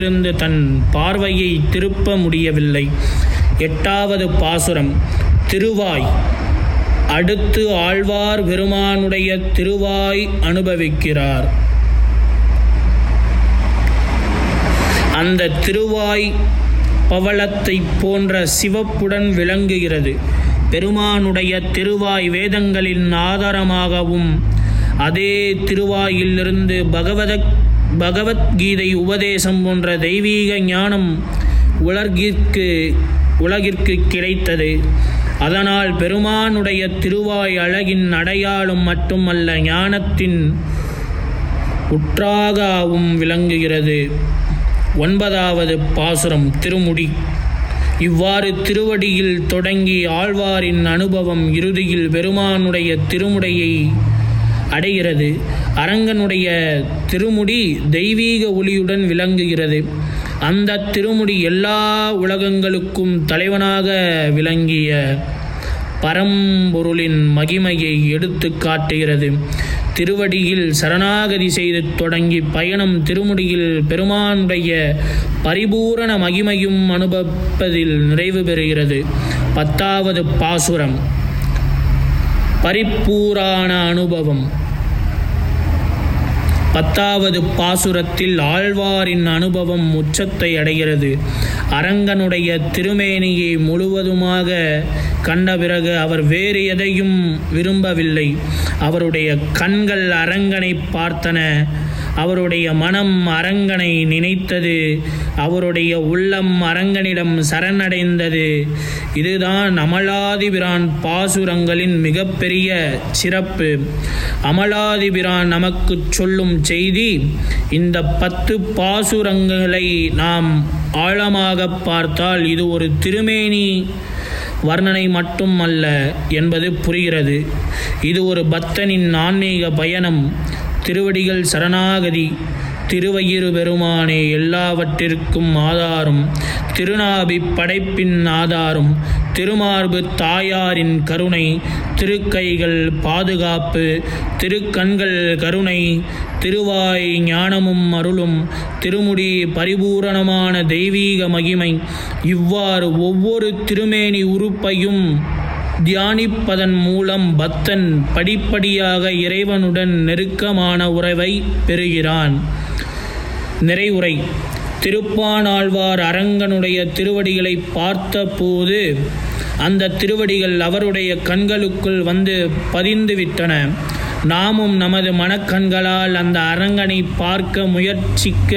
இருந்து தன் பார்வையை திருப்ப முடியவில்லை எட்டாவது பாசுரம் திருவாய் அடுத்து ஆழ்வார் பெருமானுடைய திருவாய் அனுபவிக்கிறார் அந்த திருவாய் பவளத்தை போன்ற சிவப்புடன் விளங்குகிறது பெருமானுடைய திருவாய் வேதங்களின் ஆதாரமாகவும் அதே திருவாயிலிருந்து பகவத பகவத்கீதை உபதேசம் போன்ற தெய்வீக ஞானம் உலகிற்கு உலகிற்கு கிடைத்தது அதனால் பெருமானுடைய திருவாய் அழகின் அடையாளம் மட்டுமல்ல ஞானத்தின் உற்றாகவும் விளங்குகிறது ஒன்பதாவது பாசுரம் திருமுடி இவ்வாறு திருவடியில் தொடங்கி ஆழ்வாரின் அனுபவம் இறுதியில் பெருமானுடைய திருமுடையை அடைகிறது அரங்கனுடைய திருமுடி தெய்வீக ஒளியுடன் விளங்குகிறது அந்த திருமுடி எல்லா உலகங்களுக்கும் தலைவனாக விளங்கிய பரம்பொருளின் மகிமையை எடுத்து காட்டுகிறது திருவடியில் சரணாகதி செய்து தொடங்கி பயணம் திருமுடியில் பெருமானுடைய பரிபூரண மகிமையும் அனுபவிப்பதில் நிறைவு பெறுகிறது பத்தாவது பாசுரம் பரிபூரான அனுபவம் பத்தாவது பாசுரத்தில் ஆழ்வாரின் அனுபவம் உச்சத்தை அடைகிறது அரங்கனுடைய திருமேனியை முழுவதுமாக கண்ட பிறகு அவர் வேறு எதையும் விரும்பவில்லை அவருடைய கண்கள் அரங்கனை பார்த்தன அவருடைய மனம் அரங்கனை நினைத்தது அவருடைய உள்ளம் அரங்கனிடம் சரணடைந்தது இதுதான் அமலாதிபிரான் பாசுரங்களின் மிகப்பெரிய சிறப்பு அமலாதிபிரான் நமக்கு சொல்லும் செய்தி இந்த பத்து பாசுரங்களை நாம் ஆழமாக பார்த்தால் இது ஒரு திருமேனி வர்ணனை மட்டும் அல்ல என்பது புரிகிறது இது ஒரு பக்தனின் ஆன்மீக பயணம் திருவடிகள் சரணாகதி திருவயிறு பெருமானே எல்லாவற்றிற்கும் ஆதாரம் திருநாபி படைப்பின் ஆதாரம் திருமார்பு தாயாரின் கருணை திருக்கைகள் பாதுகாப்பு திருக்கண்கள் கருணை திருவாய் ஞானமும் அருளும் திருமுடி பரிபூரணமான தெய்வீக மகிமை இவ்வாறு ஒவ்வொரு திருமேனி உறுப்பையும் தியானிப்பதன் மூலம் பக்தன் படிப்படியாக இறைவனுடன் நெருக்கமான உறவை பெறுகிறான் நிறைவுரை திருப்பானாழ்வார் அரங்கனுடைய திருவடிகளை பார்த்தபோது அந்த திருவடிகள் அவருடைய கண்களுக்குள் வந்து பதிந்து விட்டன நாமும் நமது மனக்கண்களால் அந்த அரங்கனை பார்க்க முயற்சிக்க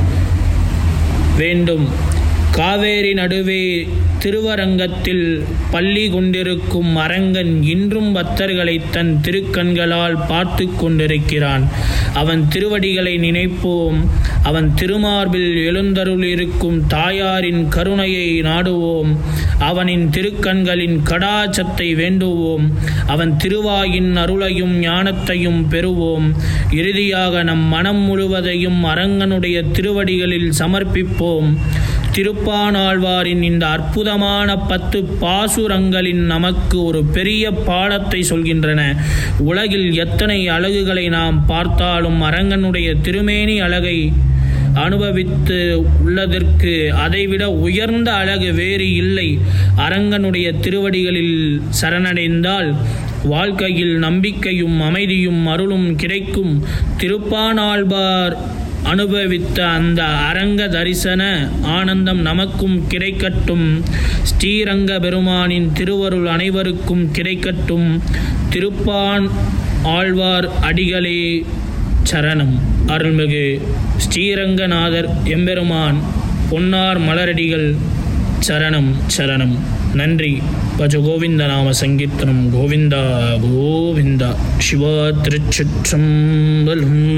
வேண்டும் காவேரி நடுவே திருவரங்கத்தில் பள்ளி கொண்டிருக்கும் அரங்கன் இன்றும் பக்தர்களை தன் திருக்கண்களால் பார்த்து கொண்டிருக்கிறான் அவன் திருவடிகளை நினைப்போம் அவன் திருமார்பில் எழுந்தருளிருக்கும் தாயாரின் கருணையை நாடுவோம் அவனின் திருக்கண்களின் கடாச்சத்தை வேண்டுவோம் அவன் திருவாயின் அருளையும் ஞானத்தையும் பெறுவோம் இறுதியாக நம் மனம் முழுவதையும் அரங்கனுடைய திருவடிகளில் சமர்ப்பிப்போம் திருப்பானாழ்வாரின் இந்த அற்புதமான பத்து பாசுரங்களின் நமக்கு ஒரு பெரிய பாடத்தை சொல்கின்றன உலகில் எத்தனை அழகுகளை நாம் பார்த்தாலும் அரங்கனுடைய திருமேனி அழகை அனுபவித்து உள்ளதற்கு அதைவிட உயர்ந்த அழகு வேறு இல்லை அரங்கனுடைய திருவடிகளில் சரணடைந்தால் வாழ்க்கையில் நம்பிக்கையும் அமைதியும் அருளும் கிடைக்கும் திருப்பானாழ்வார் அனுபவித்த அந்த அரங்க தரிசன ஆனந்தம் நமக்கும் கிடைக்கட்டும் ஸ்ரீரங்க பெருமானின் திருவருள் அனைவருக்கும் கிடைக்கட்டும் திருப்பான் ஆழ்வார் அடிகளே சரணம் அருள்மிகு ஸ்ரீரங்கநாதர் எம்பெருமான் பொன்னார் மலரடிகள் சரணம் சரணம் நன்றி பஜ கோவிந்த நாம சங்கீர்த்தனம் கோவிந்தா கோவிந்தா சிவா திருச்சிற்றம்பலம்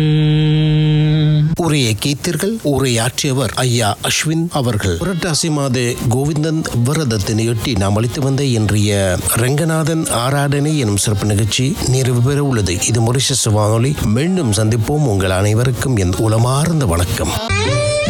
உரையை கேத்தீர்கள் உரையாற்றியவர் ஐயா அஸ்வின் அவர்கள் புரட்டாசி மாத கோவிந்தன் விரதத்தினையொட்டி நாம் அளித்து வந்த இன்றைய ரங்கநாதன் ஆராதனை எனும் சிறப்பு நிகழ்ச்சி நிறைவு பெற உள்ளது இது மொரிஷஸ் வானொலி மீண்டும் சந்திப்போம் உங்கள் அனைவருக்கும் என் உளமார்ந்த வணக்கம்